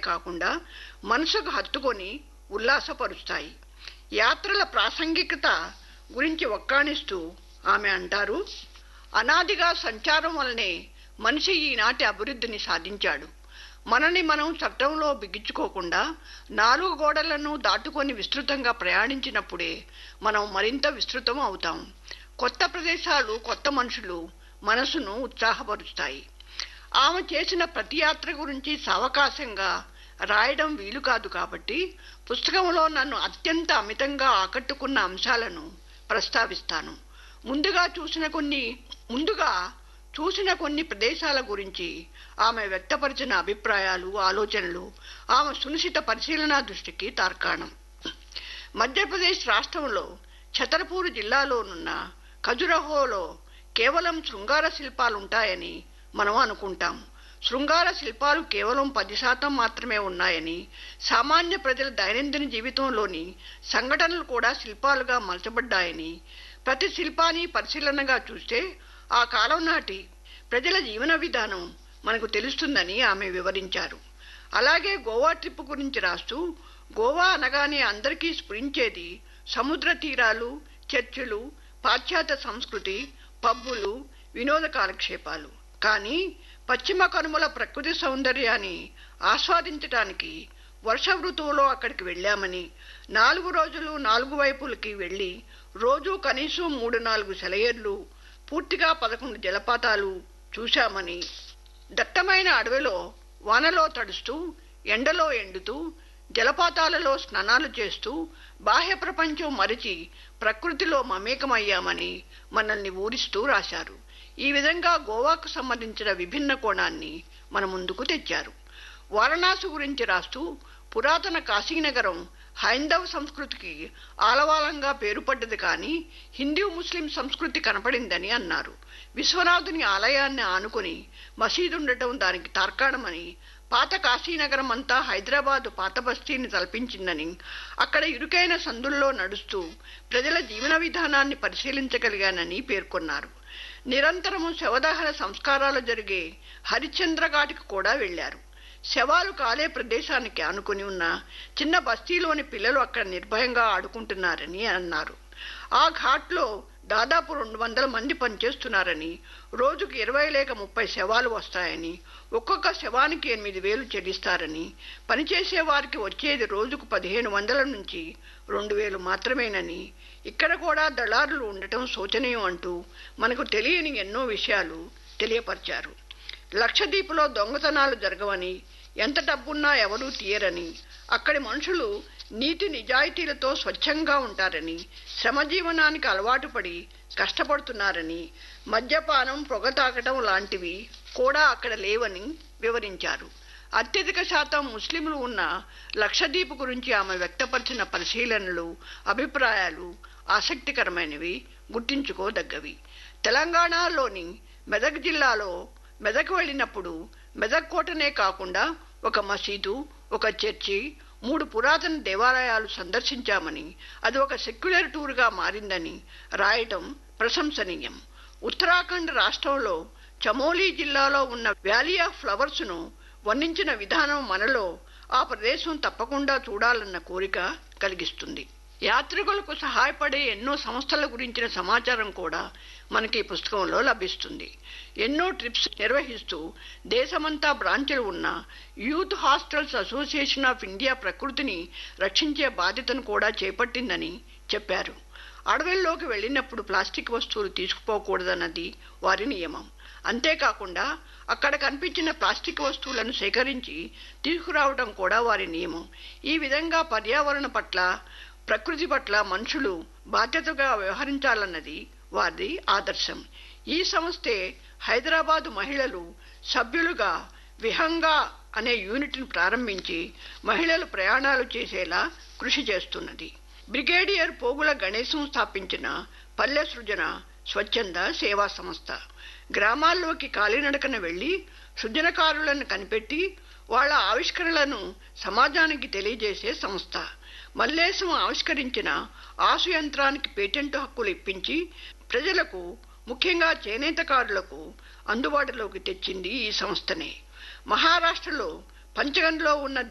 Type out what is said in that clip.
కాకుండా మనసుకు హత్తుకొని ఉల్లాసపరుస్తాయి యాత్రల ప్రాసంగికత గురించి ఒక్కాణిస్తూ ఆమె అంటారు అనాదిగా సంచారం వల్లనే మనిషి ఈనాటి అభివృద్ధిని సాధించాడు మనని మనం చట్టంలో బిగించుకోకుండా నాలుగు గోడలను దాటుకొని విస్తృతంగా ప్రయాణించినప్పుడే మనం మరింత విస్తృతం అవుతాం కొత్త ప్రదేశాలు కొత్త మనుషులు మనసును ఉత్సాహపరుస్తాయి ఆమె చేసిన ప్రతి యాత్ర గురించి సావకాశంగా రాయడం వీలు కాదు కాబట్టి పుస్తకంలో నన్ను అత్యంత అమితంగా ఆకట్టుకున్న అంశాలను ప్రస్తావిస్తాను ముందుగా చూసిన కొన్ని ముందుగా చూసిన కొన్ని ప్రదేశాల గురించి ఆమె వ్యక్తపరిచిన అభిప్రాయాలు ఆలోచనలు ఆమె సునిశిత పరిశీలనా దృష్టికి తార్కాణం మధ్యప్రదేశ్ రాష్ట్రంలో ఛతర్పూర్ జిల్లాలోనున్న ఖజురహోలో కేవలం శృంగార శిల్పాలు ఉంటాయని మనం అనుకుంటాం శృంగార శిల్పాలు కేవలం పది శాతం మాత్రమే ఉన్నాయని సామాన్య ప్రజల దైనందిన జీవితంలోని సంఘటనలు కూడా శిల్పాలుగా మలచబడ్డాయని ప్రతి శిల్పాన్ని పరిశీలనగా చూస్తే ఆ కాలం నాటి ప్రజల జీవన విధానం మనకు తెలుస్తుందని ఆమె వివరించారు అలాగే గోవా ట్రిప్ గురించి రాస్తూ గోవా అనగానే అందరికీ స్ఫురించేది సముద్ర తీరాలు చర్చిలు పాశ్చాత్య సంస్కృతి పబ్బులు వినోద కాలక్షేపాలు కానీ పశ్చిమ కనుమల ప్రకృతి సౌందర్యాన్ని ఆస్వాదించటానికి వర్ష ఋతువులో అక్కడికి వెళ్ళామని నాలుగు రోజులు నాలుగు వైపులకి వెళ్ళి రోజు కనీసం మూడు నాలుగు సెలయేర్లు పూర్తిగా పదకొండు జలపాతాలు చూశామని దట్టమైన అడవిలో వానలో తడుస్తూ ఎండలో ఎండుతూ జలపాతాలలో స్నానాలు చేస్తూ బాహ్య ప్రపంచం మరిచి ప్రకృతిలో మమేకమయ్యామని మనల్ని ఊరిస్తూ రాశారు ఈ విధంగా గోవాకు సంబంధించిన విభిన్న కోణాన్ని మన ముందుకు తెచ్చారు వారణాసి గురించి రాస్తూ పురాతన కాశీనగరం హైందవ సంస్కృతికి ఆలవాలంగా పేరుపడ్డది కానీ హిందూ ముస్లిం సంస్కృతి కనపడిందని అన్నారు విశ్వనాథుని ఆలయాన్ని ఆనుకొని మసీదు ఉండటం దానికి తార్కాణమని పాత కాశీనగరం అంతా హైదరాబాదు పాత బస్తీని తలపించిందని అక్కడ ఇరుకైన సందుల్లో నడుస్తూ ప్రజల జీవన విధానాన్ని పరిశీలించగలిగానని పేర్కొన్నారు నిరంతరము శవదహన సంస్కారాలు జరిగే హరిశ్చంద్ర ఘాటికి కూడా వెళ్లారు శవాలు కాలే ప్రదేశానికి ఆనుకుని ఉన్న చిన్న బస్తీలోని పిల్లలు అక్కడ నిర్భయంగా ఆడుకుంటున్నారని అన్నారు ఆ ఘాట్లో దాదాపు రెండు వందల మంది పనిచేస్తున్నారని రోజుకు ఇరవై లేక ముప్పై శవాలు వస్తాయని ఒక్కొక్క శవానికి ఎనిమిది వేలు చెల్లిస్తారని పనిచేసే వారికి వచ్చేది రోజుకు పదిహేను వందల నుంచి రెండు వేలు మాత్రమేనని ఇక్కడ కూడా దళారులు ఉండటం శోచనీయం అంటూ మనకు తెలియని ఎన్నో విషయాలు తెలియపరిచారు లక్షద్వీపులో దొంగతనాలు జరగవని ఎంత డబ్బున్నా ఎవరూ తీయరని అక్కడి మనుషులు నీతి నిజాయితీలతో స్వచ్ఛంగా ఉంటారని శ్రమజీవనానికి అలవాటు పడి కష్టపడుతున్నారని మద్యపానం పొగ తాగటం లాంటివి కూడా అక్కడ లేవని వివరించారు అత్యధిక శాతం ముస్లింలు ఉన్న లక్షద్వీప్ గురించి ఆమె వ్యక్తపరిచిన పరిశీలనలు అభిప్రాయాలు ఆసక్తికరమైనవి గుర్తించుకోదగ్గవి తెలంగాణలోని మెదక్ జిల్లాలో మెదక్ వెళ్ళినప్పుడు మెదక్ కోటనే కాకుండా ఒక మసీదు ఒక చర్చి మూడు పురాతన దేవాలయాలు సందర్శించామని అది ఒక సెక్యులర్ టూర్గా మారిందని రాయటం ప్రశంసనీయం ఉత్తరాఖండ్ రాష్ట్రంలో చమోలీ జిల్లాలో ఉన్న వ్యాలీ ఆఫ్ ఫ్లవర్స్ను వర్ణించిన విధానం మనలో ఆ ప్రదేశం తప్పకుండా చూడాలన్న కోరిక కలిగిస్తుంది యాత్రికులకు సహాయపడే ఎన్నో సంస్థల గురించిన సమాచారం కూడా మనకి ఈ పుస్తకంలో లభిస్తుంది ఎన్నో ట్రిప్స్ నిర్వహిస్తూ దేశమంతా బ్రాంచులు ఉన్న youth hostels association of India ప్రకృతిని రక్షించే బాధ్యతను కూడా చేపట్టిందని చెప్పారు అడవుల్లోకి వెళ్ళినప్పుడు ప్లాస్టిక్ వస్తువులు తీసుకుపోకూడదన్నది వారి నియమం అంతేకాకుండా అక్కడ కనిపించిన ప్లాస్టిక్ వస్తువులను సేకరించి తీసుకురావడం కూడా వారి నియమం ఈ విధంగా పర్యావరణ పట్ల ప్రకృతి పట్ల మనుషులు బాధ్యతగా వ్యవహరించాలన్నది వారి ఆదర్శం ఈ సంస్థే హైదరాబాదు మహిళలు సభ్యులుగా విహంగా అనే యూనిట్ను ప్రారంభించి మహిళలు ప్రయాణాలు చేసేలా కృషి చేస్తున్నది బ్రిగేడియర్ పోగుల గణేశం స్థాపించిన పల్లె సృజన స్వచ్ఛంద సేవా సంస్థ గ్రామాల్లోకి కాలినడకన వెళ్లి సృజనకారులను కనిపెట్టి వాళ్ళ ఆవిష్కరణలను సమాజానికి తెలియజేసే సంస్థ మల్లేశం ఆవిష్కరించిన ఆసు యంత్రానికి పేటెంట్ హక్కులు ఇప్పించి ప్రజలకు ముఖ్యంగా చేనేతకారులకు అందుబాటులోకి తెచ్చింది ఈ సంస్థనే మహారాష్ట్రలో పంచగంలో ఉన్న